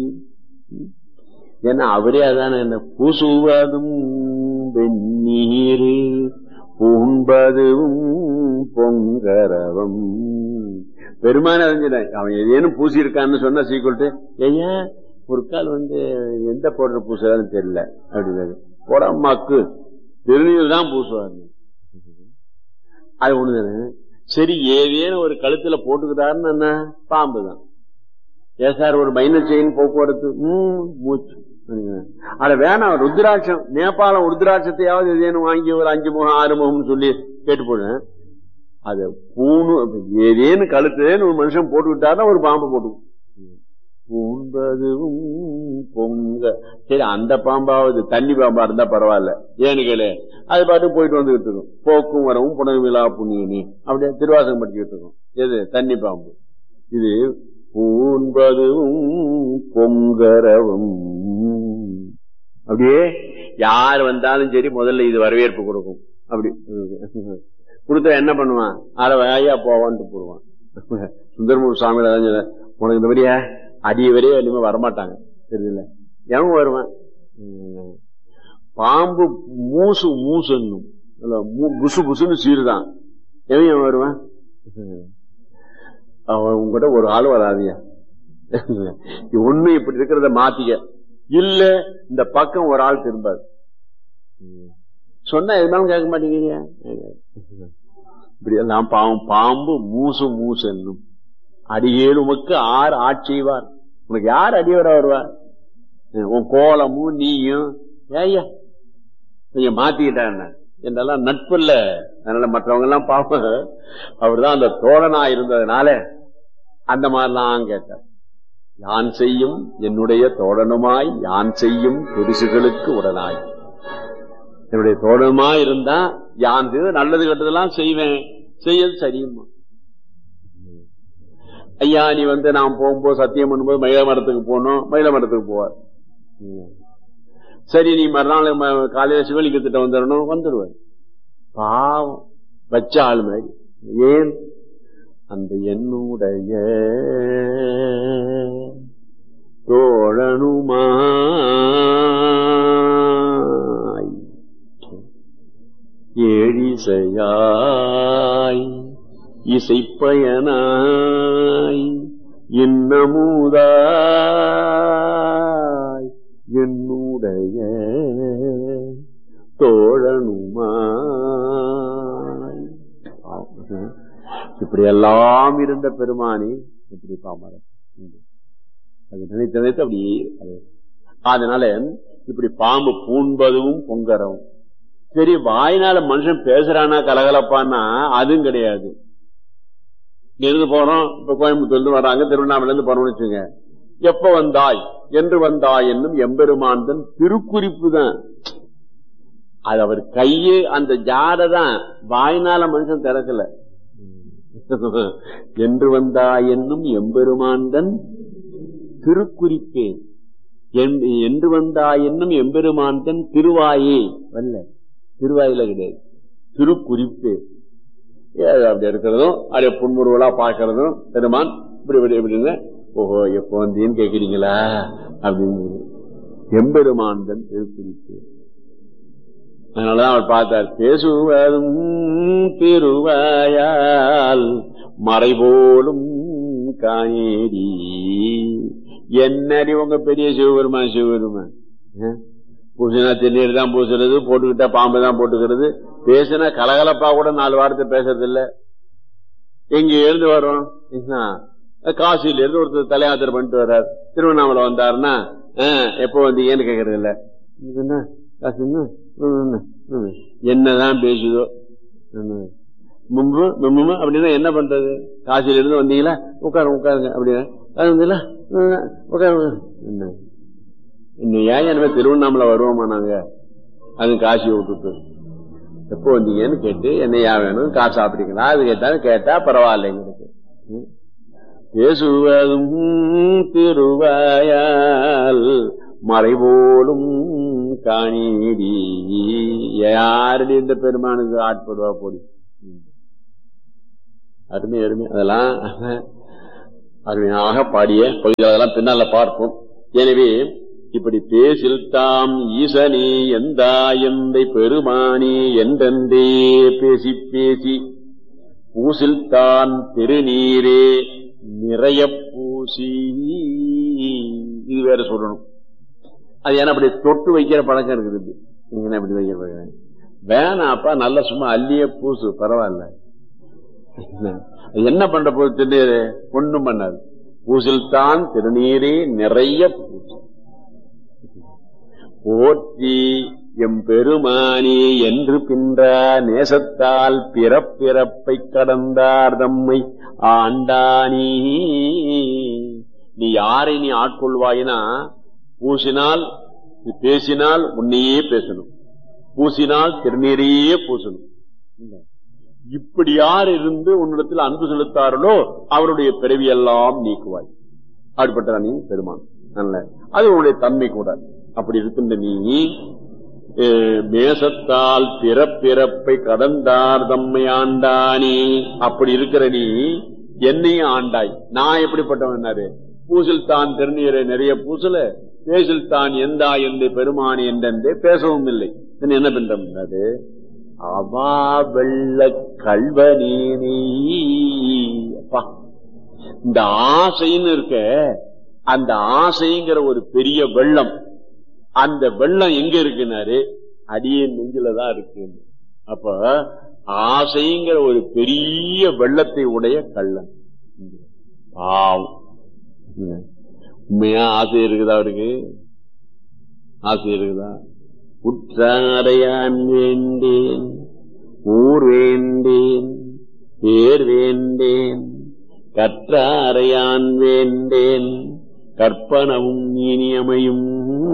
ஏன்னா அவரே அதான என்ன பூசுவதும் வெந்நீர் பூண்பதும் பொங்கரவம் பெருமான அறிஞ்சிட்டேன் அவன் ஏதேனும் பூசி இருக்கான்னு சொன்னா சீக்கிரட்டு ஐயா ஒரு கால் வந்து எந்த போடுற பூசுறான்னு தெரியல அப்படின்னாரு போடா மக்கு திருநீர் தான் பூசுவாரு அது ஒண்ணுதானே சரி ஏதேனும் ஒரு கழுத்துல போட்டுக்கிட்டாருன்னு என்ன பாம்பு தான் ஏன் சார் ஒரு மைனர் செயின் போக்குவரத்து ம், மூச்சு அட வேணாம் ருத்ராட்சம் நேபாளம் ருத்ராட்சத்தையாவது ஏதேனும் வாங்கி ஒரு அஞ்சு முகம் ஆறு முகம்னு சொல்லி கேட்டு போடுவேன் அது பூணு ஏதேன்னு கழுத்துன்னு ஒரு மனுஷன் போட்டு விட்டாதான் ஒரு பாம்பு போட்டுக்கும் பூன்பதுவும் பொங்க சரி அந்த பாம்பாவது தண்ணி பாம்பா இருந்தா பரவாயில்ல ஏன்னு கேளு அது பாட்டு போயிட்டு வந்துகிட்டு இருக்கும் போக்கும் வரவும் புனவிழா புண்ணியனி அப்படியே திருவாசகம் படிச்சுக்கிட்டு இருக்கும் எது தண்ணி பாம்பு இது பூன்பதுவும் பொங்கரவும் அப்படியே யார் வந்தாலும் சரி முதல்ல இது வரவேற்பு கொடுக்கும் அப்படி கொடுத்தா என்ன பண்ணுவான் அரை வாயா போவான்ட்டு போடுவான் சுந்தரமூர் சுவாமியில தான் சொன்னார், உனக்கு இந்த மாதிரியா அடிய வரையே இனிமே வரமாட்டாங்க தெரியல எவன் வருவான் உம். பாம்பு மூசு மூசுன்னும் இல்ல, மூ- புசு புசுன்னு சீருதான் எவன் எவன் வருவான் அவன் உங்ககிட்ட ஒரு ஆள் வராதியா ஒண்ணு இப்படி இருக்கிறத மாத்திக்க இல்ல இந்த பக்கம் ஒரு ஆள் திரும்பாது சொன்னா எதுனாலும் கேட்க மாட்டேங்கிறீங்க இப்படி எல்லாம் பாவம் பாம்பு மூசு மூசு என்னும் அடியேல் உமக்கு ஆர் ஆட்சிவார் உனக்கு யார் அடியவரா வருவார் உன் கோலமும் நீயும் ஏய்யா நீங்க மாத்திக்கிட்டான் என்றெல்லாம் நட்பு இல்ல அதனால மற்றவங்க எல்லாம் பாப்ப அவர்தான் அந்த தோழனா இருந்ததுனால அந்த மாதிரிலாம் கேட்டார் யான் செய்யும் என்னுடைய தோழனுமாய் யான் செய்யும் துரிசுகளுக்கு உடனாய் என்னுடைய தோழனுமா இருந்தா யான் செய்த நல்லது கெட்டதெல்லாம் செய்வேன் செய்யது சரியுமா ஐயா நீ வந்து நான் போகும்போது சத்தியம் பண்ணும்போது மயில மரத்துக்கு போகணும் மயில மரத்துக்கு போவார் சரி நீ மறுநாள் ம- காலையில சிவலிங்கத்திட்ட வந்துடணும் வந்துடுவார் பாவம் வச்ச ஆள் மாதிரி ஏன் அந்த என்னுடைய தோழனுமாய் ஏழிசையாய் இசைப்பயனாய் இன்னமுதாய் என்னுடைய தோழனுமாய் ஆம். இப்படி எல்லாம் இருந்த பெருமானி இப்படி பாமர அது நினைத்து நினைத்து அப்படி அது- அதனால இப்படி பாம்பு பூண்பதும் பொங்கரவும் சரி வாயினால மனுஷன் பேசுறானா கலகலப்பான்னா அதுவும் கிடையாது இங்க இருந்து போறோம் இப்ப கோயம்புத்தூர்ல இருந்து வராங்க திருவண்ணாமலை இருந்து போறோம்னு வச்சுங்க எப்ப வந்தாய் என்று வந்தாய் என்னும் எம்பெருமாந்தன் திருக்குறிப்பு தான் அது அவர் கையே அந்த ஜாடை தான் வாய்னால மனுஷன் திறக்கல என்று வந்தாய் என்னும் எம்பெருமாந்தன் திருக்குறிப்பே என்- என்று வந்தாய் என்னும் எம்பெருமாந்தன் திருவாயே வல்ல திருவாயில கிடையாது திருக்குறிப்பே ஏது அப்படி இருக்கிறதும் அப்படியே புன்முறுவலா பார்க்கறதும் பெருமான் இப்படி இப்படி இப்படின்னு ஓஹோ எப்போ வந்தீன்னு கேக்குறீங்களா அப்படின்னு எம்பெருமாந்தன் திருக்குறிப்பு அதனாலதான் அவர் பார்த்தார் பேசுவதும் திருவாயால் மறைபோலும் காணேரி என்னடி உங்க பெரிய சிவபெருமான் சிவபெருமான் ஆ? பூசினா திருநீர் தான் பூசுறது போட்டுக்கிட்டா பாம்பு தான் போட்டுக்கிறது பேசினா கலகலப்பா கூட நாலு வாரத்தை பேசுறது இல்ல எங்க இருந்து வரோம் என்ன? காசியில இருந்து ஒருத்தர் தலையாத்திரை பண்ணிட்டு வர்றார் திருவண்ணாமலை வந்தாருன்னா ஆ, எப்போ வந்தீங்கன்னு கேக்குறது இல்ல இது என்ன காசு என்ன? ம், ம், ம். என்னதான் பேசுதோ ம். மும்பு மும்பு அப்படின்னா என்ன பண்றது காசியில இருந்து வந்தீங்களா உட்காருங்க உட்காருங்க அப்படின்னா அது வந்தீங்களா ம், உட்காருங்க என்ன இன்னும் ஏன் எனவே திருவண்ணாமலை வருவோமா நாங்க அது காசியை விட்டுட்டு எப்போ வந்தீங்கன்னு கேட்டு என்ன யா வேணும் காசு சாப்பிட்டீங்களா அது கேட்டாலும் கேட்டா பரவாயில்ல எங்களுக்கு ம். பேசுவதும் திருவாயால் மறைபோலும் காணீடி யாரடி இந்த பெருமானுக்கு ஆட்படுவா போடி ம். அருமை அருமை அதெல்லாம் அருமையாக பாடிய பகுதிகள் அதெல்லாம் பின்னால பார்ப்போம் எனவே இப்படி பேசில் தாம் ஈசனே எந்தா எந்தை பெருமானி என்றென்றே பேசி பேசி பூசில் தான் திருநீரே நிறைய பூசி இது வேற சொல்லணும் அது ஏன்னா அப்படி தொட்டு வைக்கிற பழக்கம் இருக்குது இப்படி. நீங்க என்ன இப்படி வைக்கிற பழக்கம் வேணாப்பா நல்ல சும்மா அள்ளிய பூசு பரவாயில்ல அது என்ன பண்ற போது திருநீரு ஒண்ணும் பண்ணாது பூசில் தான் திருநீரே நிறைய பூசி போற்றி எம்பெருமானே என்று பின்ற நேசத்தால் பிறப்பிறப்பை கடந்தார் தம்மை ஆண்டானே நீ யாரை நீ ஆட்கொள்வாயினா பூசினால் நீ பேசினால் உன்னையே பேசணும் பூசினால் திருநீரையே பூசணும் இப்படி யார் இருந்து உன்னிடத்தில் அன்பு செலுத்தார்களோ அவருடைய பிறவியெல்லாம் நீக்குவாய் அப்படிப்பட்ட நீ பெருமான் நல்ல அது உன்னுடைய தன்மை கூட அப்படி இருக்கின்ற நீ அஹ், மேசத்தால் பிறப்பிறப்பை கடந்தார் தம்மை ஆண்டானே அப்படி இருக்கிற நீ என்னையும் ஆண்டாய் நான் எப்படிப்பட்டவன் பூசில் தான் திருநீரை நிறைய பூசல பேசில் தான் எந்தா என்று பெருமானி என்றே பேசவும் இல்லை பின்ன என்ன பண்றது அவா வெள்ள கல்வனேனே அப்பா இந்த ஆசைன்னு இருக்க அந்த ஆசைங்கிற ஒரு பெரிய வெள்ளம் அந்த வெள்ளம் எங்க இருக்குனாரு அடியே நெஞ்சில தான் இருக்கு அப்ப ஆசைங்கிற ஒரு பெரிய வெள்ளத்தை உடைய கள்ளன் பாவம் உண்மையா ஆசை இருக்குதா அவருக்கு ஆசை இருக்குதா உற்றாரையான் வேண்டேன் ஊர் வேண்டேன் பேர் வேண்டேன் கற்றாரையான் வேண்டேன் கற்பனவும் இனியமையும்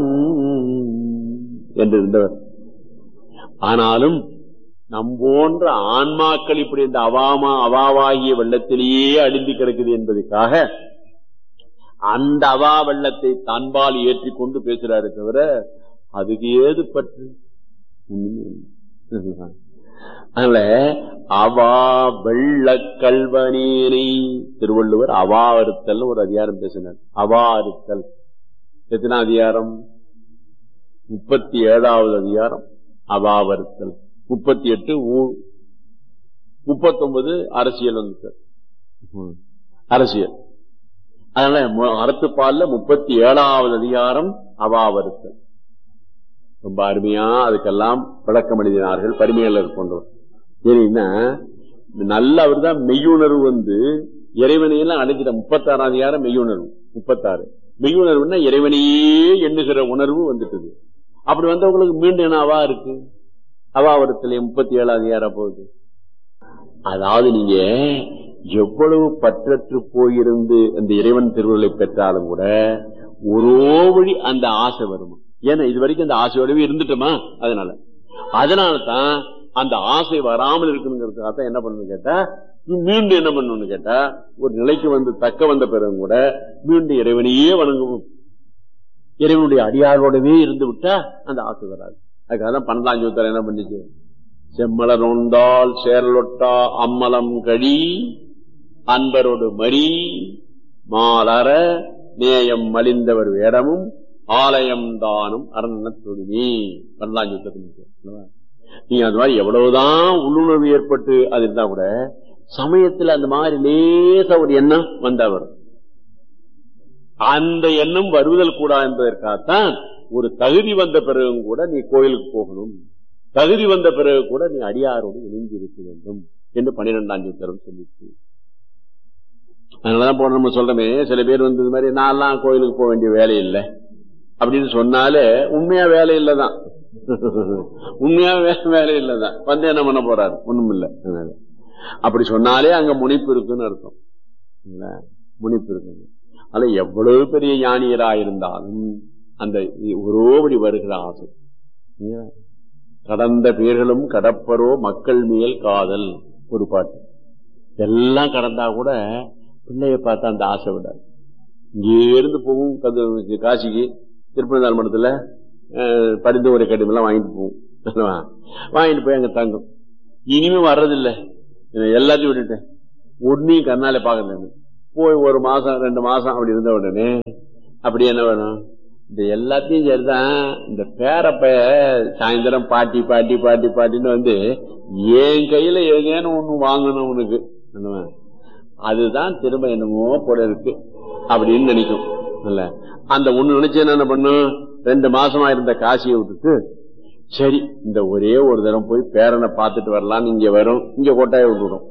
என்று இருந்தவர் ஆனாலும் நம் போன்ற ஆன்மாக்கள் இப்படி இந்த அவாமா அவாவாகிய வெள்ளத்திலேயே அழிந்து கிடக்குது என்பதற்காக அந்த அவா வெள்ளத்தை தன்பால் ஏற்றிக் கொண்டு பேசுறாரு தவிர அதுக்கு ஏது பற்று ஒண்ணுமே இல்லை. அதனால அவா வெள்ள கல்வனேனை திருவள்ளுவர் அவா அறுத்தல் ஒரு அதிகாரம் பேசினார் அவா அறுத்தல் எத்தனை அதிகாரம் முப்பத்தி ஏழாவது அதிகாரம் அவாவறுத்தல் முப்பத்தி எட்டு ஊழ் முப்பத்தி ஒன்பது அரசியல் வந்து சார் ம். அரசியல் அதனால மு- அறத்துப்பால்ல முப்பத்தி ஏழாவது அதிகாரம் அவாவறுத்தல் ரொம்ப அருமையா அதுக்கெல்லாம் விளக்கம் எழுதினார்கள் பரிமையாளர் போன்றவர் ஏன்னா நல்ல அவர் தான் மெய்யுணர்வு வந்து இறைவனையெல்லாம் அடைஞ்சிட்ட முப்பத்தாறாம் அதிகாரம் மெய்யுணர்வு முப்பத்தாறு மெய்யுணர்வுன்னா இறைவனையே எண்ணுகிற உணர்வு வந்துட்டது அப்படி வந்தவங்களுக்கு மீண்டும் என்ன அவா இருக்கு அவாவரத்துல முப்பத்தி ஏழாம் அதிகாரம் போகுது அதாவது நீங்க எவ்வளவு பற்றற்று போயிருந்து அந்த இறைவன் திருவுருளை பெற்றாலும் கூட ஒரு வழி அந்த ஆசை வருமா ஏன்னா இது வரைக்கும் அந்த ஆசையோடவே இருந்துட்டோமா அதனால அதனால தான் அந்த ஆசை வராமல் இருக்கணுங்கிறதுக்காக தான் என்ன பண்ணணும் கேட்டா நீ மீண்டும் என்ன பண்ணணும்னு கேட்டா ஒரு நிலைக்கு வந்து தக்க வந்த பிறகு கூட மீண்டும் இறைவனையே வணங்கவும் இறைவனுடைய அடியாரோடவே இருந்து விட்டா அந்த ஆசை வராது அதுக்காக தான் பன்னெண்டாம் என்ன பண்ணிச்சு செம்மலர் நொந்தால் சேரலொட்டா அம்மலம் கழி அன்பரோடு மரி மாலர நேயம் மலிந்தவர் வேடமும் ஆலயம் தானும் அரண தொழுவி பன்னெண்டாம் நீங்க அது மாதிரி எவ்வளவுதான் உள்ளுணர்வு ஏற்பட்டு அது இருந்தா கூட சமயத்துல அந்த மாதிரி லேசா ஒரு எண்ணம் வந்தா வரும் அந்த எண்ணம் வருவதல் கூடா என்பதற்காகத்தான் ஒரு தகுதி வந்த பிறகும் கூட நீ கோயிலுக்கு போகணும் தகுதி வந்த பிறகு கூட நீ அடியாரோடு இணைந்து இருக்க வேண்டும் என்று பன்னிரெண்டாம் சூத்திரம் சொல்லிச்சு அதனாலதான் போன நம்ம சொல்றோமே சில பேர் வந்து இது மாதிரி நான்லாம் கோயிலுக்கு போக வேண்டிய வேலை இல்லை அப்படின்னு சொன்னாலே உண்மையா வேலை இல்லதான் உண்மையா வே- வேலை இல்லதான் வந்து என்ன பண்ண போறாரு ஒண்ணும் இல்ல அதனால. அப்படி சொன்னாலே அங்க முனிப்பு இருக்குன்னு அர்த்தம் இல்ல? முனிப்பு இருக்கு அதுல எவ்வளவு பெரிய ஞானியராயிருந்தாலும் அந்த ஒரோபடி வருகிற ஆசை இல்லையா? கடந்த பேர்களும் கடப்பரோ மக்கள் மேல் காதல் ஒரு பாட்டு எல்லாம் கடந்தா கூட பிள்ளைய பார்த்தா அந்த ஆசை விடாது இங்கே இருந்து போகும் கது- காசிக்கு திருப்பதினாள் மடத்துல அஹ், பரிந்துரை கடிதம் வாங்கிட்டு போகும் அல்லவா? வாங்கிட்டு போய் அங்க தங்கும் இனிமே வர்றதில்லை நான் எல்லாத்தையும் விட்டுட்டேன் ஒன்னையும் கண்ணால பாக்குறேன் போய் ஒரு மாசம் ரெண்டு மாசம் அப்படி இருந்த உடனே அப்படி என்ன வேணும் இந்த எல்லாத்தையும் சரிதான் இந்த பேரப்ப சாயந்தரம் பாட்டி பாட்டி பாட்டி பாட்டின்னு வந்து என் கையில ஏதேனும் ஒண்ணு வாங்கணும் உனக்கு என்னவா? அதுதான் திரும்ப என்னமோ போல இருக்கு அப்படின்னு நினைக்கும் இல்ல அந்த ஒண்ணு நினைச்சு என்ன பண்ணும் ரெண்டு மாசமா இருந்த காசியை விட்டுட்டு சரி இந்த ஒரே ஒரு தரம் போய் பேரனை பார்த்துட்டு வரலாம்னு இங்க வரும் இங்க கொட்டாய விட்டுடும்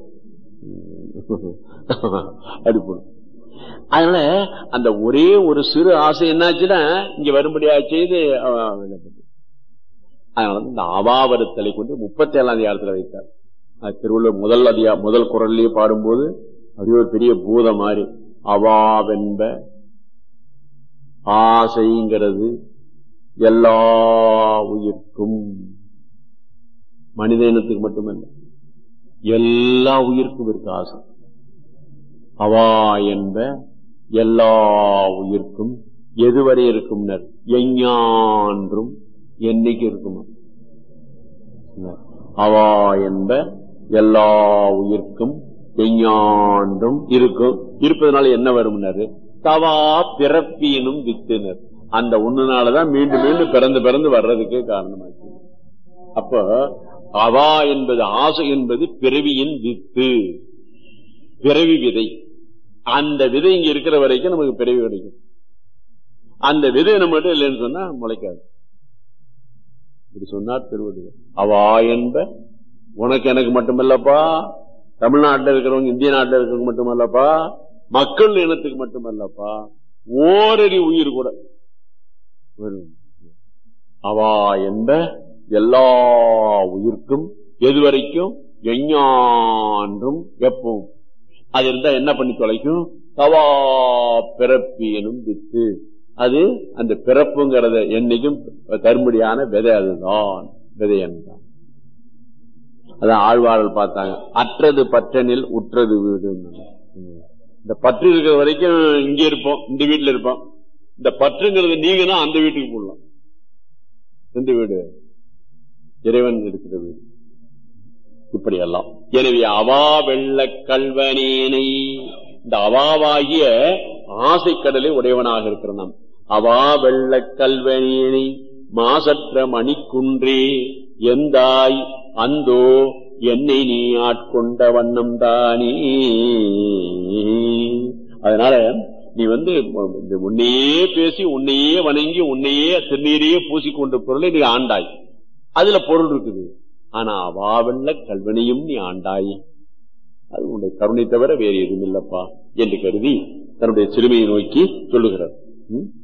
அடிப்படும் அதனால அந்த ஒரே ஒரு சிறு ஆசை என்னாச்சுன்னா இங்க வரும்படியா செய்து அவன் வெளில போயிட்டான். அதனால இந்த அவாவருத்தலை கொண்டு முப்பத்தி ஏழாம் அதிகாரத்தில் வைத்தார் அது திருவள்ளுவர் முதல் அதிகா முதல் குரல்லையே பாடும்போது அப்படியே ஒரு பெரிய பூத மாதிரி அவாவென்ப ஆசைங்கிறது எல்லா உயிர்க்கும் மனித இனத்துக்கு மட்டுமல்ல எல்லா உயிர்க்கும் இருக்கு ஆசை அவா என்ப எல்லா உயிர்க்கும் எதுவரை இருக்கும்னர் எஞ்ஞான்றும் என்னைக்கு இருக்குமா அவா என்ப எல்லா உயிர்க்கும் எஞ்ஞான்றும் இருக்கும் இருப்பதனால என்ன வரும்னாரு தவா பிறப்பினும் வித்துனர் அந்த ஒண்ணுனாலதான் மீண்டும் மீண்டும் பிறந்து பிறந்து வர்றதுக்கு காரணமாச்சு அப்ப அவா என்பது ஆசை என்பது பிறவியின் வித்து பிறவி விதை அந்த விதை இங்க இருக்கிற வரைக்கும் நமக்கு பிறவி கிடைக்கும் அந்த விதை நம்மகிட்ட இல்லைன்னு சொன்னா முளைக்காது இப்படி சொன்னார் திருவள்ளுவர் அவா என்ப உனக்கு எனக்கு மட்டுமல்லப்பா தமிழ்நாட்டில் இருக்கிறவங்க இந்திய நாட்டில் இருக்கிறவங்க மட்டுமல்லப்பா மக்கள் இனத்துக்கு மட்டுமல்லப்பா ஓரடி உயிர் கூட அவா என்ப எல்லா உயிர்க்கும் எதுவரைக்கும் எஞ்ஞான்றும் எப்பவும் அது இருந்தா என்ன பண்ணி தொலைக்கும் தவா பிறப்பி எனும் வித்து அது அந்த பிறப்புங்கிறத என்னைக்கும் தரும்படியான விதை அதுதான் விதை என்றான் அதான் ஆழ்வார்கள் பார்த்தாங்க அற்றது பற்றனில் உற்றது வீடு இந்த பற்று இருக்கிற வரைக்கும் இங்க இருப்போம் இந்த வீட்டுல இருப்போம் இந்த பற்றுங்கிறது நீங்க தான் அந்த வீட்டுக்கு போடலாம் எந்த வீடு இறைவன் இருக்கிற வீடு இப்படி எல்லாம் எனவே அவா வெள்ள கல்வனேனை இந்த அவாவாகிய ஆசைக்கடலை உடையவனாக இருக்கிற நாம் அவா வெள்ள கல்வனேனை மாசற்ற மணிக்குன்றே எந்தாய் அந்தோ என்னை நீ ஆட்கொண்ட வண்ணம் தானே அதனால நீ வந்து உன்னையே பேசி உன்னையே வணங்கி உன்னையே திருநீரையே பூசிக்கொண்ட பொருளை நீ ஆண்டாய் அதுல பொருள் இருக்குது ஆனா அவாவெல்ல கல்வனையும் நீ ஆண்டாய் அது உன்னை கருணை தவிர வேறு எதுவும் இல்லப்பா என்று கருதி தன்னுடைய சிறுமையை நோக்கி சொல்லுகிறார்